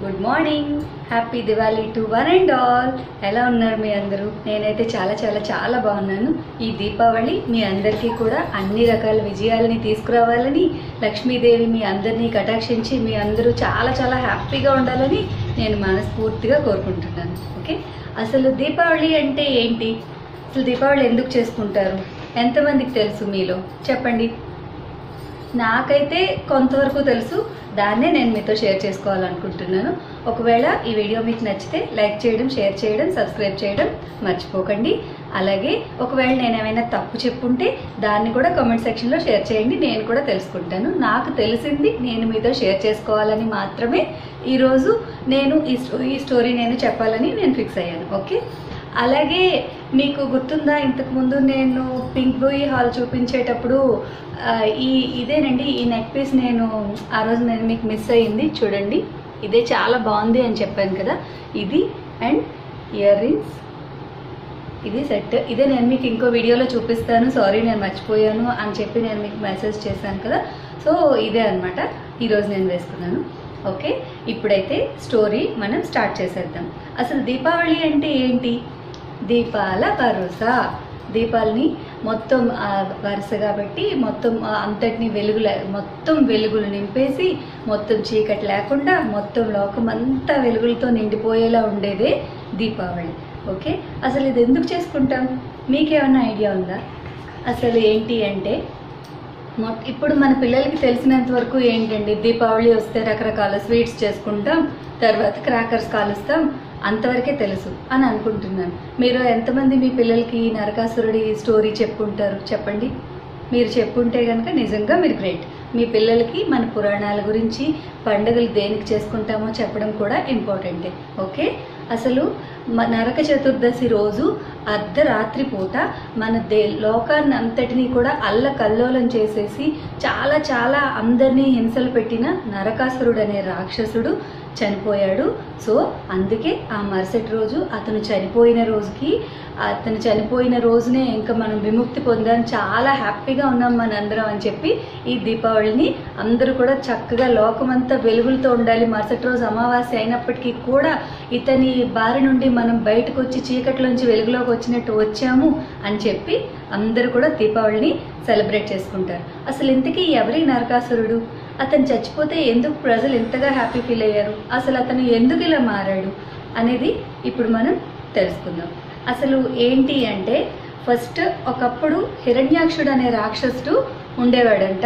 good morning happy Diwali to one and all ఎలా ఉన్నారు మీ అందరూ నేనైతే చాలా చాలా చాలా బాగున్నాను ఈ దీపావళి మీ అందరికీ కూడా అన్ని రకాల విజయాలని తీసుకురావాలని లక్ష్మీదేవి మీ అందరినీ కటాక్షించి మీ అందరూ చాలా చాలా హ్యాపీగా ఉండాలని నేను మనస్ఫూర్తిగా కోరుకుంటున్నాను ఓకే అసలు దీపావళి అంటే ఏంటి అసలు దీపావళి ఎందుకు చేసుకుంటారు ఎంతమందికి తెలుసు మీలో చెప్పండి నాకైతే కొంతవరకు తెలుసు దాన్నే నేను మీతో షేర్ చేసుకోవాలనుకుంటున్నాను ఒకవేళ ఈ వీడియో మీకు నచ్చితే లైక్ చేయడం షేర్ చేయడం సబ్స్క్రైబ్ చేయడం మర్చిపోకండి అలాగే ఒకవేళ నేను ఏమైనా తప్పు చెప్పుంటే దాన్ని కూడా కామెంట్ సెక్షన్లో షేర్ చేయండి నేను కూడా తెలుసుకుంటాను నాకు తెలిసింది నేను మీతో షేర్ చేసుకోవాలని మాత్రమే ఈరోజు నేను ఈ స్టో- ఈ స్టోరీ నేను చెప్పాలని నేను ఫిక్స్ అయ్యాను ఓకే అలాగే మీకు గుర్తుందా ఇంతకుముందు నేను పింక్ బోయ్ హాల్ చూపించేటప్పుడు ఆ, ఈ ఇదేనండి ఈ నెక్ పీస్ నేను ఆ రోజు నేను మీకు మిస్ అయ్యింది చూడండి ఇదే చాలా బాగుంది అని చెప్పాను కదా ఇది అండ్ ఇయర్ రింగ్స్ ఇది సెట్ ఇదే నేను మీకు ఇంకో వీడియోలో చూపిస్తాను సారీ నేను మర్చిపోయాను అని చెప్పి నేను మీకు మెసేజ్ చేశాను కదా సో ఇదే అనమాట ఈరోజు నేను వేసుకున్నాను ఓకే ఇప్పుడైతే స్టోరీ మనం స్టార్ట్ చేసేద్దాం అసలు దీపావళి అంటే ఏంటి దీపాల వరుస దీపాలని మొత్తం ఆ, వరుసగా పెట్టి మొత్తం ఆ, అంతటిని వెలుగుల మొత్తం వెలుగులు నింపేసి మొత్తం చీకటి లేకుండా మొత్తం లోకం అంతా వెలుగులతో నిండిపోయేలా ఉండేదే దీపావళి ఓకే అసలు ఇది ఎందుకు చేసుకుంటాం మీకేమన్నా ఐడియా ఉందా అసలు ఏంటి అంటే మొ- ఇప్పుడు మన పిల్లలకి తెలిసినంత వరకు ఏంటండి దీపావళి వస్తే రకరకాల స్వీట్స్ చేసుకుంటాం తర్వాత క్రాకర్స్ కాలుస్తాం అంతవరకే తెలుసు అని అనుకుంటున్నాను మీరు ఎంతమంది మీ పిల్లలకి ఈ నరకాసురుడి స్టోరీ చెప్పుంటారు చెప్పండి మీరు చెప్పుంటే కనుక నిజంగా మీరు గ్రేట్ మీ పిల్లలకి మన పురాణాల గురించి పండుగలు దేనికి చేసుకుంటామో చెప్పడం కూడా ఇంపార్టెంటే ఓకే అసలు మ- నరక చతుర్దశి రోజు అర్ధరాత్రి పూట మన దే లోకాన్ని అంతటినీ కూడా అల్ల కల్లోలం చేసేసి చాలా చాలా అందరినీ హింసలు పెట్టిన నరకాసురుడు అనే రాక్షసుడు చనిపోయాడు సో అందుకే ఆ మరుసటి రోజు అతను చనిపోయిన రోజుకి అతను చనిపోయిన రోజునే ఇంకా మనం విముక్తి పొందాం చాలా హ్యాపీగా ఉన్నాం మనందరం అని చెప్పి ఈ దీపావళిని అందరూ కూడా చక్కగా లోకమంతా వెలుగులతో ఉండాలి మరుసటి రోజు అమావాస్య అయినప్పటికీ కూడా ఇతని బారి నుండి మనం బయటకు వచ్చి చీకట్లోంచి వెలుగులోకి వచ్చినట్టు వచ్చాము అని చెప్పి అందరూ కూడా దీపావళిని సెలబ్రేట్ చేసుకుంటారు అసలు ఇంతకీ ఎవరి నరకాసురుడు అతను చచ్చిపోతే ఎందుకు ప్రజలు ఎంతగా హ్యాపీ ఫీల్ అయ్యారు అసలు అతను ఎందుకు ఇలా మారాడు అనేది ఇప్పుడు మనం తెలుసుకుందాం అసలు ఏంటి అంటే ఫస్ట్ ఒకప్పుడు హిరణ్యాక్షుడు అనే రాక్షసుడు ఉండేవాడంట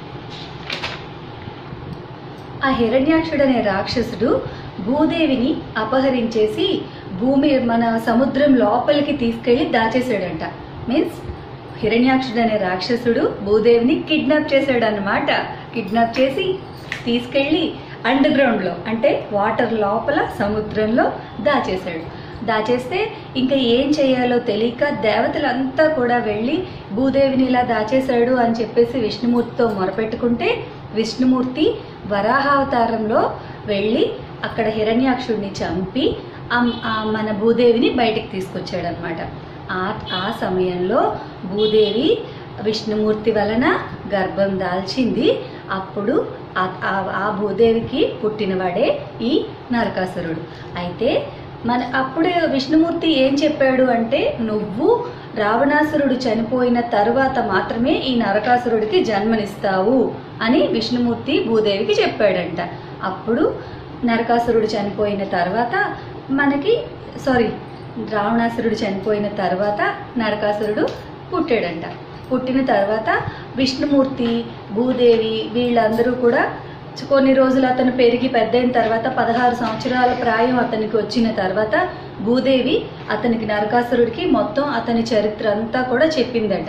ఆ హిరణ్యాక్షుడు అనే రాక్షసుడు భూదేవిని అపహరించేసి భూమి మన సముద్రం లోపలికి తీసుకెళ్లి దాచేసాడంట మీన్స్ హిరణ్యాక్షుడు అనే రాక్షసుడు భూదేవిని కిడ్నాప్ చేశాడు అనమాట కిడ్నాప్ చేసి తీసుకెళ్ళి అండర్ గ్రౌండ్లో అంటే వాటర్ లోపల సముద్రంలో దాచేశాడు దాచేస్తే ఇంకా ఏం చేయాలో తెలియక దేవతలంతా కూడా వెళ్ళి భూదేవిని ఇలా దాచేశాడు అని చెప్పేసి విష్ణుమూర్తితో మొరపెట్టుకుంటే విష్ణుమూర్తి వరాహావతారంలో వెళ్ళి అక్కడ హిరణ్యాక్షుడిని చంపి ఆ- ఆ మన భూదేవిని బయటికి తీసుకొచ్చాడు అనమాట ఆ ఆ సమయంలో భూదేవి విష్ణుమూర్తి వలన గర్భం దాల్చింది అప్పుడు ఆ- ఆ- ఆ భూదేవికి పుట్టినవాడే ఈ నరకాసురుడు అయితే మన అప్పుడే విష్ణుమూర్తి ఏం చెప్పాడు అంటే నువ్వు రావణాసురుడు చనిపోయిన తరువాత మాత్రమే ఈ నరకాసురుడికి జన్మనిస్తావు అని విష్ణుమూర్తి భూదేవికి చెప్పాడంట అప్పుడు నరకాసురుడు చనిపోయిన తర్వాత మనకి సారీ రావణాసురుడు చనిపోయిన తర్వాత నరకాసురుడు పుట్టాడంట పుట్టిన తర్వాత విష్ణుమూర్తి భూదేవి వీళ్ళందరూ కూడా కొన్ని రోజులు అతను పెరిగి పెద్దయిన తర్వాత పదహారు సంవత్సరాల ప్రాయం అతనికి వచ్చిన తర్వాత భూదేవి అతనికి నరకాసురుడికి మొత్తం అతని చరిత్ర అంతా కూడా చెప్పిందట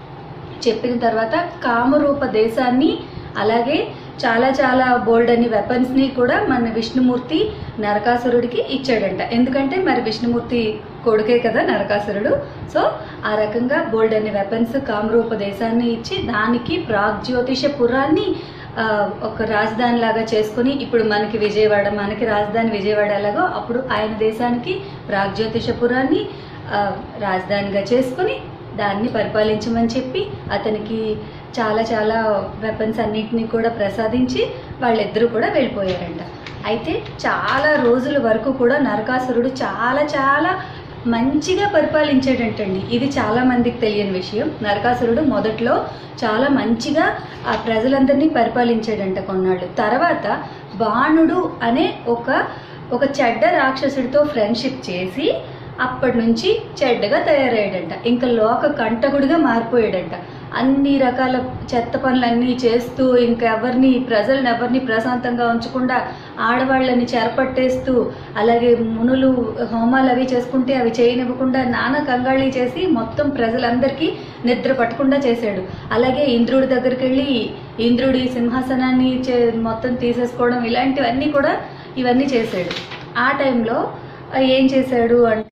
చెప్పిన తర్వాత కామరూప దేశాన్ని అలాగే చాలా చాలా బోల్డ్ అని వెపన్స్ని కూడా మన విష్ణుమూర్తి నరకాసురుడికి ఇచ్చాడంట ఎందుకంటే మరి విష్ణుమూర్తి కొడుకే కదా నరకాసురుడు సో ఆ రకంగా బోల్డ్ అనే వెపన్స్ కామరూప దేశాన్ని ఇచ్చి దానికి ప్రాగ్జ్యోతిషపురాన్ని ఆ, ఒక రాజధాని లాగా చేసుకుని ఇప్పుడు మనకి విజయవాడ మనకి రాజధాని విజయవాడ ఎలాగో అప్పుడు ఆయన దేశానికి ప్రాగ్జ్యోతిషపురాన్ని ఆ, రాజధానిగా చేసుకుని దాన్ని పరిపాలించమని చెప్పి అతనికి చాలా చాలా వెపన్స్ అన్నిటినీ కూడా ప్రసాదించి వాళ్ళిద్దరూ కూడా వెళ్ళిపోయారంట అయితే చాలా రోజుల వరకు కూడా నరకాసురుడు చాలా చాలా మంచిగా పరిపాలించాడంటండి ఇది చాలా మందికి తెలియని విషయం నరకాసురుడు మొదట్లో చాలా మంచిగా ఆ ప్రజలందరినీ పరిపాలించాడంట కొన్నాళ్ళు తర్వాత బాణుడు అనే ఒక ఒక చెడ్డ రాక్షసుడితో ఫ్రెండ్షిప్ చేసి అప్పటి నుంచి చెడ్డగా తయారయ్యాడంట ఇంకా లోక కంటకుడిగా మారిపోయాడంట అన్ని రకాల చెత్త పనులన్నీ చేస్తూ ఇంకా ఎవరిని ప్రజలను ఎవరిని ప్రశాంతంగా ఉంచకుండా ఆడవాళ్ళని చెరపట్టేస్తూ అలాగే మునులు హోమాలు అవి చేసుకుంటే అవి చేయనివ్వకుండా నానా కంగాళి చేసి మొత్తం ప్రజలందరికీ నిద్ర పట్టకుండా చేశాడు అలాగే ఇంద్రుడి దగ్గరికి వెళ్ళి ఇంద్రుడి సింహాసనాన్ని చే మొత్తం తీసేసుకోవడం ఇలాంటివన్నీ కూడా ఇవన్నీ చేశాడు ఆ టైంలో ఆ, ఏం చేశాడు అంటే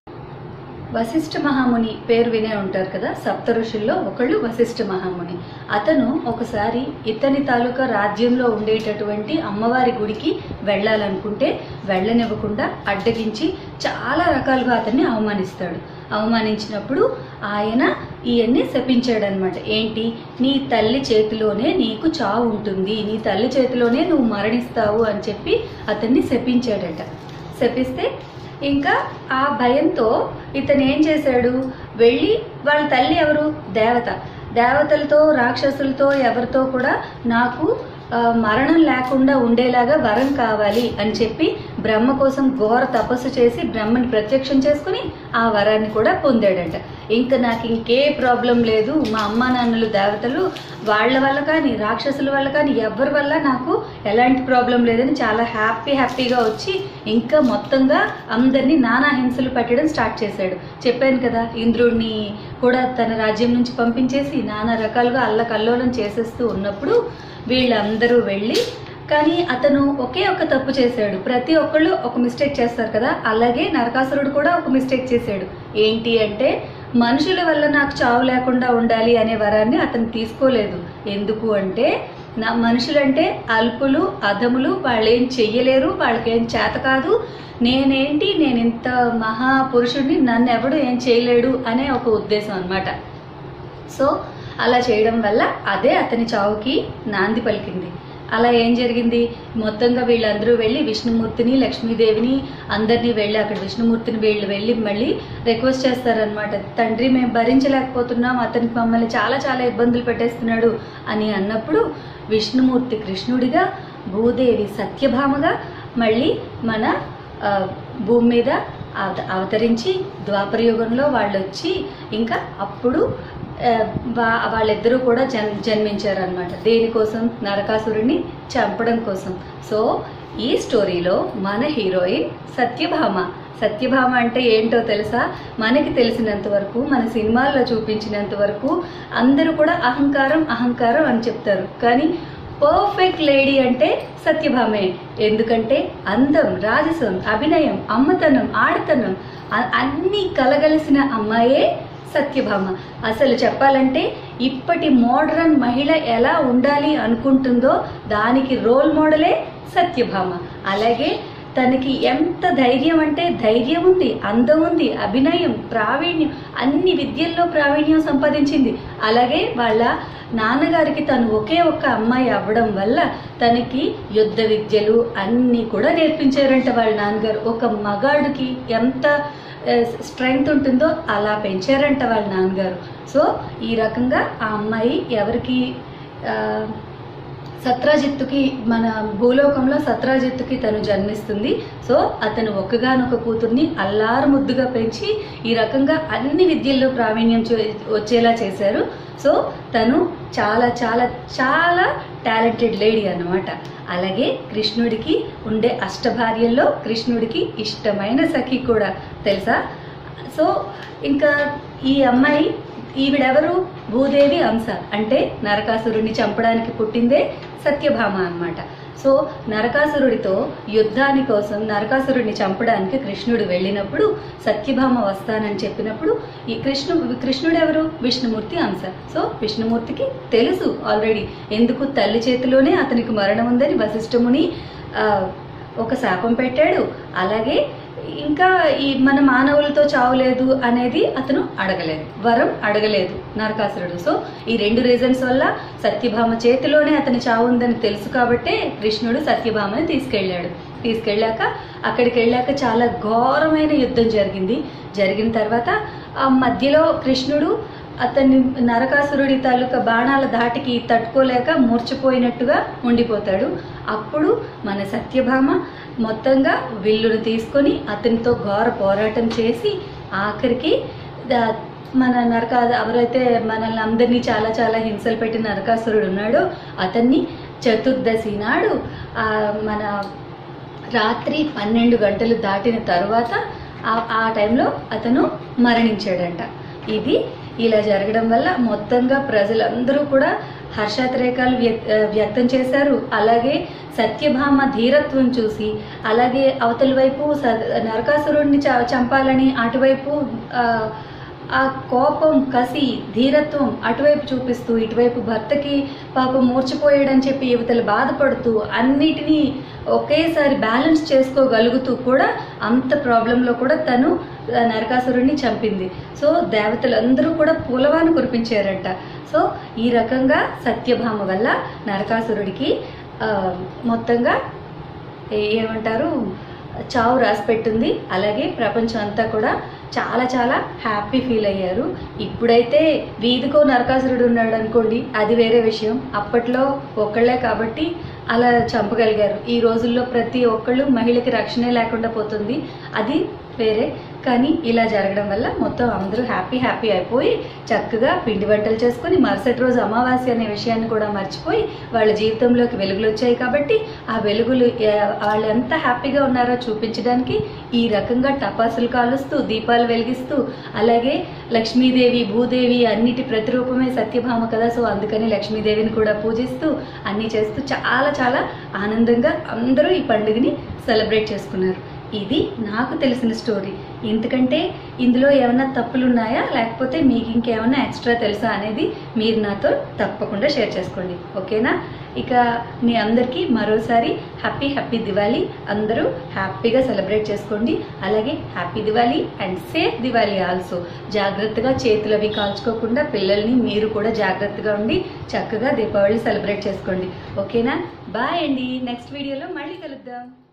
వశిష్ఠ మహాముని పేరు వినే ఉంటారు కదా సప్త ఋషుల్లో ఒకళ్ళు వశిష్ఠ మహాముని అతను ఒకసారి ఇతని తాలూకా రాజ్యంలో ఉండేటటువంటి అమ్మవారి గుడికి వెళ్ళాలనుకుంటే వెళ్ళనివ్వకుండా అడ్డగించి చాలా రకాలుగా అతన్ని అవమానిస్తాడు అవమానించినప్పుడు ఆయన ఇవన్నీ శపించాడనమాట ఏంటి నీ తల్లి చేతిలోనే నీకు చావు ఉంటుంది నీ తల్లి చేతిలోనే నువ్వు మరణిస్తావు అని చెప్పి అతన్ని శపించాడట శపిస్తే ఇంకా ఆ భయంతో ఇతను ఏం చేశాడు వెళ్ళి వాళ్ళ తల్లి ఎవరు దేవత దేవతలతో రాక్షసులతో ఎవరితో కూడా నాకు ఆ, మరణం లేకుండా ఉండేలాగా వరం కావాలి అని చెప్పి బ్రహ్మ కోసం ఘోర తపస్సు చేసి బ్రహ్మని ప్రత్యక్షం చేసుకుని ఆ వరాన్ని కూడా పొందాడంట ఇంకా నాకు ఇంకే ప్రాబ్లం లేదు మా అమ్మా నాన్నలు దేవతలు వాళ్ళ వల్ల కానీ రాక్షసుల వల్ల కానీ ఎవరి వల్ల నాకు ఎలాంటి ప్రాబ్లం లేదని చాలా హ్యాపీ హ్యాపీగా వచ్చి ఇంకా మొత్తంగా అందరినీ నానా హింసలు పెట్టడం స్టార్ట్ చేశాడు చెప్పాను కదా ఇంద్రుడిని కూడా తన రాజ్యం నుంచి పంపించేసి నానా రకాలుగా అల్లకల్లోలం చేసేస్తూ ఉన్నప్పుడు వీళ్ళందరూ వెళ్ళి కానీ అతను ఒకే ఒక తప్పు చేశాడు ప్రతి ఒక్కళ్ళు ఒక మిస్టేక్ చేస్తారు కదా అలాగే నరకాసురుడు కూడా ఒక మిస్టేక్ చేశాడు ఏంటి అంటే మనుషుల వల్ల నాకు చావు లేకుండా ఉండాలి అనే వరాన్ని అతను తీసుకోలేదు ఎందుకు అంటే నా మనుషులంటే అల్పులు అధములు వాళ్ళు ఏం చెయ్యలేరు వాళ్ళకేం చేత కాదు నేనేంటి నేను ఇంత మహాపురుషుడిని నన్ను ఎవడు ఏం చేయలేడు అనే ఒక ఉద్దేశం అన్నమాట సో అలా చేయడం వల్ల అదే అతని చావుకి నాంది పలికింది అలా ఏం జరిగింది మొత్తంగా వీళ్ళందరూ వెళ్ళి విష్ణుమూర్తిని లక్ష్మీదేవిని అందరినీ వెళ్ళి అక్కడ విష్ణుమూర్తిని వీళ్ళు వెళ్ళి మళ్ళీ రిక్వెస్ట్ చేస్తారనమాట తండ్రి మేము భరించలేకపోతున్నాం అతనికి మమ్మల్ని చాలా చాలా ఇబ్బందులు పెట్టేస్తున్నాడు అని అన్నప్పుడు విష్ణుమూర్తి కృష్ణుడిగా భూదేవి సత్యభామగా మళ్ళీ మన ఆ, భూమి మీద అవత- అవతరించి ద్వాపర యుగంలో వాళ్ళు వచ్చి ఇంకా అప్పుడు ఆ, వా- వాళ్ళిద్దరూ కూడా జన్ జన్మించారనమాట దేనికోసం నరకాసురుడిని చంపడం కోసం సో ఈ స్టోరీలో మన హీరోయిన్ సత్యభామ సత్యభామ అంటే ఏంటో తెలుసా మనకి తెలిసినంత వరకు మన సినిమాల్లో చూపించినంత వరకు అందరూ కూడా అహంకారం అహంకారం అని చెప్తారు కానీ పర్ఫెక్ట్ లేడీ అంటే సత్యభామే ఎందుకంటే అందం రాజసం అభినయం అమ్మతనం ఆడతనం అ- అన్నీ కలగలిసిన అమ్మాయే సత్యభామ అసలు చెప్పాలంటే ఇప్పటి మోడ్రన్ మహిళ ఎలా ఉండాలి అనుకుంటుందో దానికి రోల్ మోడలే సత్యభామ అలాగే తనకి ఎంత ధైర్యం అంటే ధైర్యం ఉంది అందం ఉంది అభినయం ప్రావీణ్యం అన్ని విద్యల్లో ప్రావీణ్యం సంపాదించింది అలాగే వాళ్ళ నాన్నగారికి తను ఒకే ఒక్క అమ్మాయి అవ్వడం వల్ల తనకి యుద్ధ విద్యలు అన్నీ కూడా నేర్పించారంట వాళ్ళ నాన్నగారు ఒక మగాడికి ఎంత స్ట్రెంగ్త్ ఉంటుందో అలా పెంచారంట వాళ్ళ నాన్నగారు సో ఈ రకంగా ఆ అమ్మాయి ఎవరికి ఆ, సత్రాజిత్తుకి మన భూలోకంలో సత్రాజిత్తుకి తను జన్మిస్తుంది సో అతను ఒక్కగానొక కూతుర్ని అల్లారు ముద్దుగా పెంచి ఈ రకంగా అన్ని విద్యల్లో ప్రావీణ్యం చే- వచ్చేలా చేశారు సో తను చాలా చాలా చాలా టాలెంటెడ్ లేడీ అన్నమాట అలాగే కృష్ణుడికి ఉండే అష్టభార్యల్లో కృష్ణుడికి ఇష్టమైన సఖి కూడా తెలుసా సో ఇంకా ఈ అమ్మాయి ఈవిడెవరు భూదేవి అంశ అంటే నరకాసురుడిని చంపడానికి పుట్టిందే సత్యభామ అన్నమాట సో నరకాసురుడితో యుద్ధాని కోసం నరకాసురుడిని చంపడానికి కృష్ణుడు వెళ్ళినప్పుడు సత్యభామ వస్తానని చెప్పినప్పుడు ఈ కృష్ణు కృష్ణుడు ఎవరు విష్ణుమూర్తి అంశ సో విష్ణుమూర్తికి తెలుసు ఆల్రెడీ ఎందుకు తల్లి చేతిలోనే అతనికి మరణం ఉందని వశిష్ఠముని ఆ, ఒక శాపం పెట్టాడు అలాగే ఇంకా ఈ మన మానవులతో చావలేదు అనేది అతను అడగలేదు వరం అడగలేదు నరకాసురుడు సో ఈ రెండు రీజన్స్ వల్ల సత్యభామ చేతిలోనే అతని చావు ఉందని తెలుసు కాబట్టే కృష్ణుడు సత్యభామని తీసుకెళ్ళాడు తీసుకెళ్ళాక అక్కడికి వెళ్ళాక చాలా ఘోరమైన యుద్ధం జరిగింది జరిగిన తర్వాత ఆ మధ్యలో కృష్ణుడు అతన్ని నరకాసురుడి తాలూకా బాణాల ధాటికి తట్టుకోలేక మూర్చిపోయినట్టుగా ఉండిపోతాడు అప్పుడు మన సత్యభామ మొత్తంగా విల్లును తీసుకొని అతనితో ఘోర పోరాటం చేసి ఆఖరికి దా- మన నరక ఎవరైతే మనల్ని అందరినీ చాలా చాలా హింసలు పెట్టిన నరకాసురుడు ఉన్నాడో అతన్ని చతుర్దశి నాడు ఆ, మన రాత్రి పన్నెండు గంటలు దాటిన తర్వాత ఆ- ఆ టైంలో అతను మరణించాడంట ఇది ఇలా జరగడం వల్ల మొత్తంగా ప్రజలందరూ కూడా హర్షాతిరేకాలు వ్యక్- ఆ, వ్యక్తం చేశారు అలాగే సత్యభామ ధీరత్వం చూసి అలాగే అవతల వైపు స- నరకాసురుడిని చ- చంపాలని అటువైపు ఆ, ఆ కోపం కసి ధీరత్వం అటువైపు చూపిస్తూ ఇటువైపు భర్తకి పాపం మూర్చిపోయాడని చెప్పి యువతలు బాధపడుతూ అన్నిటినీ ఒకేసారి బ్యాలెన్స్ చేసుకోగలుగుతూ కూడా అంత ప్రాబ్లంలో కూడా తను ఆ నరకాసురుడిని చంపింది సో దేవతలందరూ కూడా పూలవాను కురిపించారంట సో ఈ రకంగా సత్యభామ వల్ల నరకాసురుడికి ఆ, మొత్తంగా ఏ- ఏమంటారు చావు రాసి పెట్టింది అలాగే ప్రపంచం అంతా కూడా చాలా చాలా హ్యాపీ ఫీల్ అయ్యారు ఇప్పుడైతే వీధికో నరకాసురుడు ఉన్నాడు అనుకోండి అది వేరే విషయం అప్పట్లో ఒక్కళ్ళే కాబట్టి అలా చంపగలిగారు ఈ రోజుల్లో ప్రతి ఒక్కళ్ళు మహిళకి రక్షణే లేకుండా పోతుంది అది వేరే కానీ ఇలా జరగడం వల్ల మొత్తం అందరూ హ్యాపీ హ్యాపీ అయిపోయి చక్కగా పిండి వంటలు చేసుకొని మరుసటి రోజు అమావాస్య అనే విషయాన్ని కూడా మర్చిపోయి వాళ్ళ జీవితంలోకి వెలుగులు వచ్చాయి కాబట్టి ఆ వెలుగులు ఏ, వాళ్ళు ఎంత హ్యాపీగా ఉన్నారో చూపించడానికి ఈ రకంగా టపాసులు కాలుస్తూ దీపాలు వెలిగిస్తూ అలాగే లక్ష్మీదేవి భూదేవి అన్నిటి ప్రతిరూపమే సత్యభామ కదా సో అందుకని లక్ష్మీదేవిని కూడా పూజిస్తూ అన్నీ చేస్తూ చాలా చాలా ఆనందంగా అందరూ ఈ పండుగని సెలబ్రేట్ చేసుకున్నారు ఇది నాకు తెలిసిన స్టోరీ ఎందుకంటే ఇందులో ఏమైనా తప్పులు ఉన్నాయా లేకపోతే మీకు ఇంకేమైనా ఎక్స్ట్రా తెలుసా అనేది మీరు నాతో తప్పకుండా షేర్ చేసుకోండి ఓకేనా ఇక మీ అందరికీ మరోసారి హ్యాపీ హ్యాపీ దివాళీ అందరూ హ్యాపీగా సెలబ్రేట్ చేసుకోండి అలాగే happy Diwali and safe Diwali also జాగ్రత్తగా చేతులు అవి కాల్చుకోకుండా పిల్లల్ని మీరు కూడా జాగ్రత్తగా ఉండి చక్కగా దీపావళి సెలబ్రేట్ చేసుకోండి ఓకేనా బాయ్ అండి నెక్స్ట్ వీడియోలో మళ్ళీ కలుద్దాం